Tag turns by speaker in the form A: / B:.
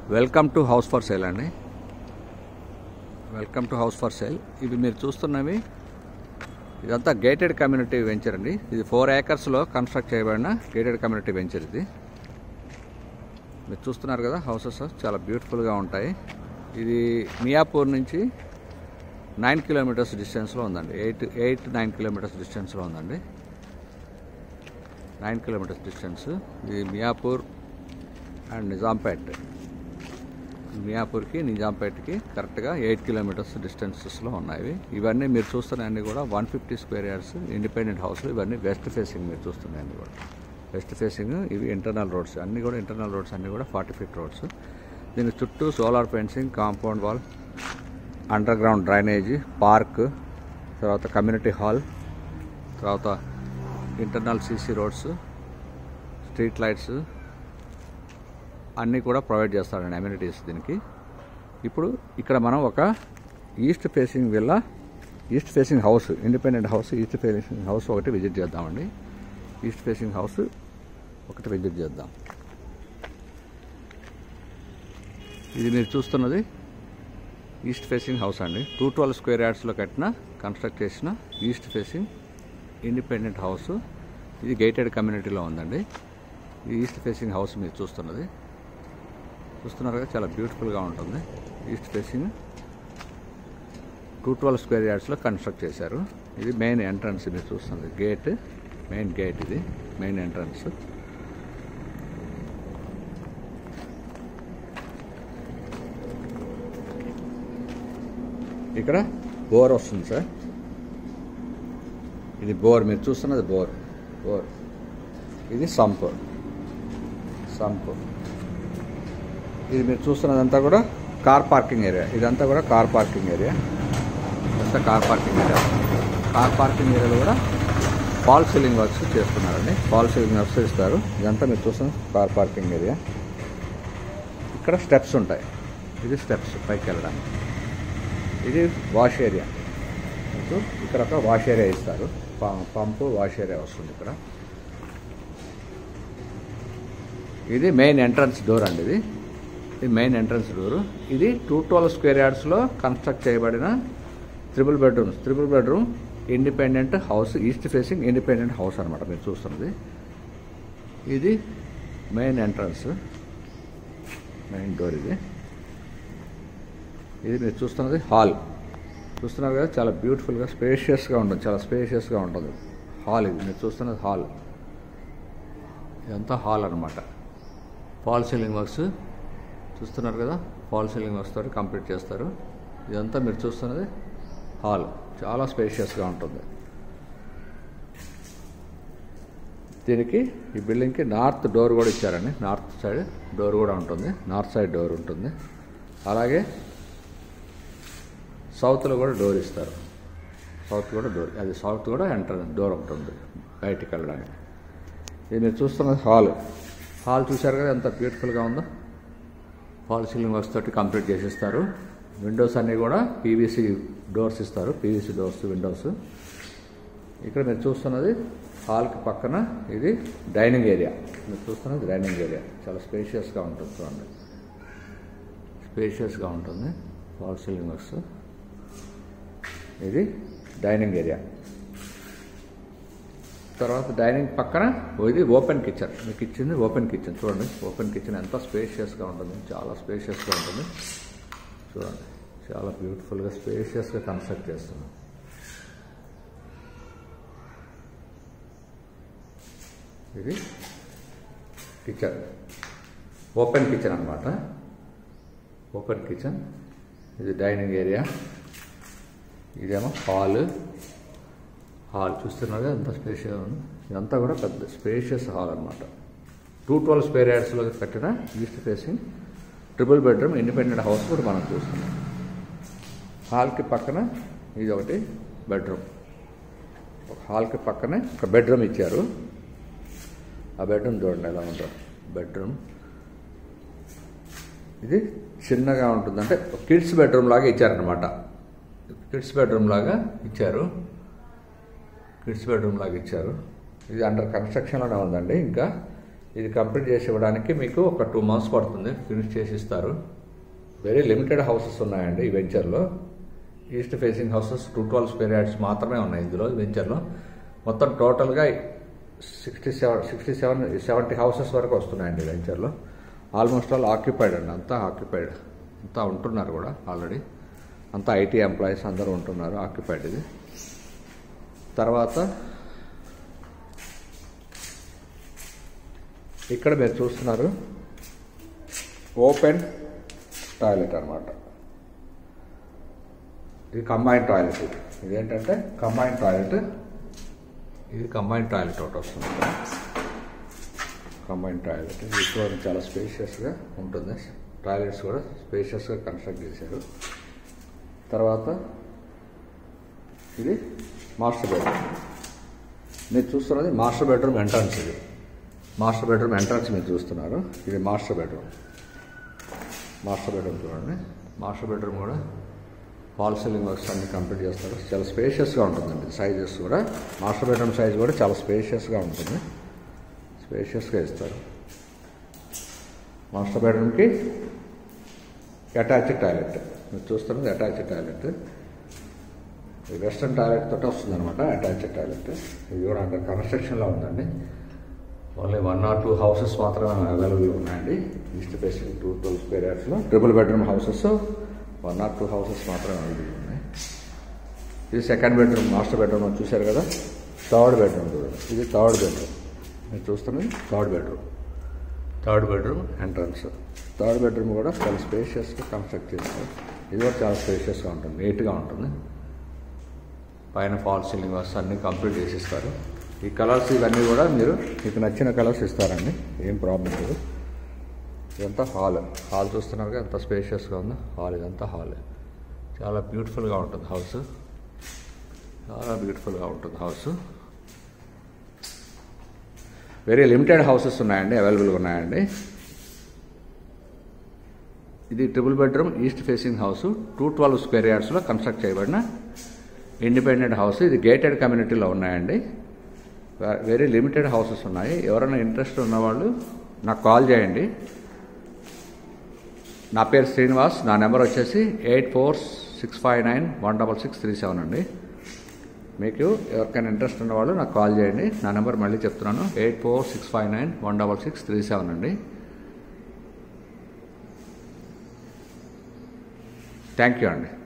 A: welcome to house for sale అండి welcome to house for sale ఇవి మీరు చూస్తున్నవి ఇదంతా గేటెడ్ కమ్యూనిటీ వెంచర్ అండి ఇది ఫోర్ ఏకర్స్లో కన్స్ట్రక్ట్ చేయబడిన గేటెడ్ కమ్యూనిటీ వెంచర్ ఇది మీరు చూస్తున్నారు కదా హౌసెస్ చాలా బ్యూటిఫుల్గా ఉంటాయి ఇది మియాపూర్ నుంచి నైన్ కిలోమీటర్స్ డిస్టెన్స్లో ఉందండి ఎయిట్ ఎయిట్ నైన్ కిలోమీటర్స్ డిస్టెన్స్లో ఉందండి నైన్ కిలోమీటర్స్ డిస్టెన్స్ ఇది మియాపూర్ అండ్ నిజాంపేట్ మియాపూర్కి నిజాంపేట్కి కరెక్ట్గా ఎయిట్ కిలోమీటర్స్ డిస్టెన్సెస్లో ఉన్నాయి ఇవన్నీ మీరు చూస్తున్నాయన్నీ కూడా one fifty square yards independent house ఇవన్నీ వెస్ట్ ఫేసింగ్ మీరు చూస్తున్నాయన్నీ కూడా వెస్ట్ ఫేసింగ్ ఇవి ఇంటర్నల్ రోడ్స్ అన్నీ కూడా ఇంటర్నల్ రోడ్స్ అన్నీ కూడా ఫార్టీ ఫీట్ రోడ్స్ దీని చుట్టూ solar fencing compound wall underground drainage park తర్వాత కమ్యూనిటీ హాల్ తర్వాత internal CC roads street lights అన్నీ కూడా ప్రొవైడ్ చేస్తాడండి అమ్యూనిటీస్ దీనికి ఇప్పుడు ఇక్కడ మనం ఒక east facing villa east facing house independent house east facing house ఒకటి విజిట్ చేద్దామండి ఈస్ట్ ఫేసింగ్ హౌస్ ఒకటి విజిట్ చేద్దాం ఇది మీరు చూస్తున్నది ఈస్ట్ ఫేసింగ్ హౌస్ అండి టూ ట్వెల్వ్ స్క్వేర్ యార్డ్స్లో కట్టిన కన్స్ట్రక్ట్ చేసిన ఈస్ట్ ఫేసింగ్ ఇండిపెండెంట్ హౌస్ ఇది గేటెడ్ కమ్యూనిటీలో ఉందండి ఈ ఈస్ట్ ఫేసింగ్ హౌస్ మీరు చూస్తున్నది చూస్తున్నారు కదా చాలా బ్యూటిఫుల్గా ఉంటుంది east facing two twelve square యార్డ్స్లో కన్స్ట్రక్ట్ చేశారు ఇది మెయిన్ ఎంట్రన్స్ మీరు చూస్తుంది గేట్ మెయిన్ గేట్ ఇది మెయిన్ ఎంట్రన్స్ ఇక్కడ బోర్ వస్తుంది సార్ ఇది బోర్ మీరు చూస్తున్నది బోర్ బోర్ ఇది సంప్ సంప్ ఇది మీరు చూస్తున్నదంతా కూడా కార్ పార్కింగ్ ఏరియా ఇదంతా కూడా కార్ పార్కింగ్ ఏరియా ఇదంతా car parking area car parking ఏరియాలో కూడా ఫాల్ సీలింగ్ వర్క్స్ చేస్తున్నారండి ఫాల్ సీలింగ్ వర్క్స్ ఇస్తారు ఇదంతా మీరు చూస్తున్న కార్ పార్కింగ్ ఏరియా ఇక్కడ స్టెప్స్ ఉంటాయి ఇది స్టెప్స్ పైకి వెళ్ళడానికి ఇది వాష్ ఏరియా మీకు ఇక్కడ ఒక వాష్ ఏరియా ఇస్తారు పం- పంపు వాష్ ఏరియా వస్తుంది ఇక్కడ ఇది మెయిన్ ఎంట్రన్స్ డోర్ అండి ఇది ఇది మెయిన్ ఎంట్రన్స్ డోర్ ఇది టూ ట్వెల్వ్ స్క్వేర్ యార్డ్స్లో కన్స్ట్రక్ట్ చేయబడిన triple bedrooms triple bedroom independent house east facing independent house అనమాట మీరు చూస్తున్నది ఇది మెయిన్ ఎంట్రన్స్ మెయిన్ డోర్ ఇది ఇది మీరు చూస్తున్నది హాల్ చూస్తున్నారు కదా చాలా బ్యూటిఫుల్గా స్పేషియస్గా ఉంటుంది చాలా స్పేషియస్గా ఉంటుంది హాల్ ఇది మీరు చూస్తున్నది హాల్ ఇదంతా హాల్ అనమాట ఫాల్ సీలింగ్ వర్క్స్ చూస్తున్నారు కదా ఫాల్ సీలింగ్ వర్క్స్ తోటి కంప్లీట్ చేస్తారు ఇదంతా మీరు చూస్తున్నది హాల్ చాలా స్పేషియస్గా ఉంటుంది దీనికి ఈ బిల్డింగ్కి నార్త్ డోర్ కూడా ఇచ్చారండి నార్త్ సైడ్ డోర్ కూడా ఉంటుంది నార్త్ సైడ్ డోర్ ఉంటుంది అలాగే సౌత్లో కూడా డోర్ ఇస్తారు సౌత్ కూడా డోర్ అది సౌత్ కూడా ఎంటర్ డోర్ ఒకటి ఉంది బయటికి వెళ్ళడానికి ఇది మీరు చూస్తున్నది హాల్ హాల్ చూశారు కదా ఎంత బ్యూటిఫుల్గా ఉందో ఫాల్ సీలింగ్ వర్క్స్ తోటి కంప్లీట్ చేసిస్తారు విండోస్ అన్నీ కూడా పీవీసీ డోర్స్ ఇస్తారు పీవీసీ డోర్స్ విండోస్ ఇక్కడ మీరు చూస్తున్నది హాల్కి పక్కన ఇది డైనింగ్ ఏరియా మీరు చూస్తున్నది డైనింగ్ ఏరియా చాలా స్పేషియస్గా ఉంటుంది చూడండి స్పేషియస్గా ఉంటుంది ఫాల్ సీలింగ్ వర్క్స్ ఇది డైనింగ్ ఏరియా తర్వాత డైనింగ్ పక్కన ఇది ఓపెన్ కిచెన్ మీకు ఇచ్చింది ఓపెన్ కిచెన్ చూడండి ఓపెన్ కిచెన్ ఎంత స్పేషియస్గా ఉంటుంది చాలా స్పేషియస్గా ఉంటుంది చూడండి చాలా బ్యూటిఫుల్గా స్పేషియస్గా కన్స్ట్రక్ట్ చేస్తున్నాం ఇది కిచెన్ ఓపెన్ కిచెన్ అన్నమాట ఓపెన్ కిచెన్ ఇది డైనింగ్ ఏరియా ఇదేమో హాల్ హాల్ చూస్తున్నారు కదా ఎంత స్పేషియస్ ఉంది ఇదంతా కూడా పెద్ద స్పేషియస్ హాల్ అనమాట టూ ట్వెల్వ్ స్క్వేర్ యార్డ్స్లో కట్టిన east facing triple bedroom independent house కూడా మనం చూస్తున్నాం హాల్కి పక్కన ఇది ఒకటి బెడ్రూమ్ ఒక హాల్కి పక్కనే ఒక బెడ్రూమ్ ఇచ్చారు ఆ బెడ్రూమ్ చూడండి ఎలా ఉందో బెడ్రూమ్ ఇది చిన్నగా ఉంటుంది అంటే కిడ్స్ బెడ్రూమ్ లాగా ఇచ్చారనమాట కిడ్స్ బెడ్రూమ్ లాగా ఇచ్చారు కిడ్స్ బెడ్రూమ్ లాగా ఇచ్చారు ఇది అండర్ కన్స్ట్రక్షన్లోనే ఉందండి ఇంకా ఇది కంప్లీట్ చేసి ఇవ్వడానికి మీకు ఒక టూ మంత్స్ పడుతుంది ఫినిష్ చేసి ఇస్తారు వెరీ లిమిటెడ్ హౌసెస్ ఉన్నాయండి ఈ వెంచర్లో east facing houses two twelve square yards మాత్రమే ఉన్నాయి ఇందులో ఈ వెంచర్లో మొత్తం టోటల్గా sixty seven sixty seven seventy houses వరకు వస్తున్నాయండి ఈ వెంచర్లో ఆల్మోస్ట్ ఆల్ ఆక్యుపైడ్ అండి అంతా ఆక్యుపైడ్ అంతా ఉంటున్నారు కూడా ఆల్రెడీ అంతా ఐటీ ఎంప్లాయీస్ అందరూ ఉంటున్నారు ఆక్యుపైడ్ ఇది తర్వాత ఇక్కడ మీరు చూస్తున్నారు ఓపెన్ టాయిలెట్ అనమాట ఇది కంబైన్ టాయిలెట్ ఇది ఇదేంటంటే కంబైన్ టాయిలెట్ ఇది కంబైన్ టాయిలెట్ ఒకటి వస్తుంది కంబైన్ టాయిలెట్ ఇది చూడండి చాలా స్పేషియస్గా ఉంటుంది టాయిలెట్స్ కూడా స్పేషియస్గా కన్స్ట్రక్ట్ చేశారు తర్వాత ఇది మాస్టర్ బెడ్రూమ్ మీరు చూస్తున్నది మాస్టర్ బెడ్రూమ్ ఎంట్రన్స్ ఇది మాస్టర్ బెడ్రూమ్ ఎంట్రన్స్ మీరు చూస్తున్నారు ఇది మాస్టర్ బెడ్రూమ్ మాస్టర్ బెడ్రూమ్ చూడండి మాస్టర్ బెడ్రూమ్ కూడా ఫాల్ సీలింగ్ వర్క్స్ అన్ని కంప్లీట్ చేస్తారు చాలా స్పేషియస్గా ఉంటుందండి సైజెస్ కూడా మాస్టర్ బెడ్రూమ్ సైజ్ కూడా చాలా స్పేషియస్గా ఉంటుంది స్పేషియస్గా ఇస్తారు మాస్టర్ బెడ్రూమ్కి అటాచ్డ్ టాయిలెట్ మీరు చూస్తున్నది అటాచ్డ్ టాయిలెట్ ఇది వెస్ట్రన్ టాయిలెట్ తోటి వస్తుంది అనమాట అటాచ్డ్ టాయిలెట్ ఇది కూడా అండర్ కన్స్ట్రక్షన్లో ఉందండి only one or two houses మాత్రమే అవైలబుల్ ఉన్నాయండి east facing two twelve square యార్డ్స్లో triple bedroom houses one or two houses మాత్రమే అవైలబుల్ ఉన్నాయి ఇది సెకండ్ బెడ్రూమ్ మాస్టర్ బెడ్రూమ్ చూశారు కదా థర్డ్ బెడ్రూమ్ చూడండి ఇది థర్డ్ బెడ్రూమ్ మీరు చూస్తున్నది third bedroom third bedroom entrance third bedroom కూడా చాలా స్పేషియస్గా కన్స్ట్రక్ట్ చేస్తారు ఇది కూడా చాలా స్పేషియస్గా ఉంటుంది నీట్గా ఉంటుంది పైన ఫాల్ సీలింగ్ వర్క్స్ అన్నీ కంప్లీట్ చేసిస్తారు ఈ కలర్స్ ఇవన్నీ కూడా మీరు మీకు నచ్చిన కలర్స్ ఇస్తారండి ఏం ప్రాబ్లం లేదు ఇదంతా హాల్ హాల్ చూస్తున్నారు ఎంత స్పేషియస్గా ఉందో హాల్ ఇదంతా హాల్ చాలా బ్యూటిఫుల్గా ఉంటుంది హౌస్ చాలా బ్యూటిఫుల్గా ఉంటుంది హౌస్ వెరీ లిమిటెడ్ హౌసెస్ ఉన్నాయండి అవైలబుల్గా ఉన్నాయండి ఇది triple bedroom east facing house two twelve square యార్డ్స్లో కన్స్ట్రక్ట్ చేయబడిన ఇండిపెండెంట్ హౌస్ ఇది గేటెడ్ కమ్యూనిటీలో ఉన్నాయండి వెరీ లిమిటెడ్ హౌసెస్ ఉన్నాయి ఎవరైనా ఇంట్రెస్ట్ ఉన్నవాళ్ళు నాకు కాల్ చేయండి నా పేరు శ్రీనివాస్ నా నెంబర్ వచ్చేసి eight four six five nine one double six three seven అండి మీకు ఎవరికైనా ఇంట్రెస్ట్ ఉన్నవాళ్ళు నాకు కాల్ చేయండి నా నెంబర్ మళ్ళీ చెప్తున్నాను eight four six five nine one double six three seven అండి థ్యాంక్ యూ అండి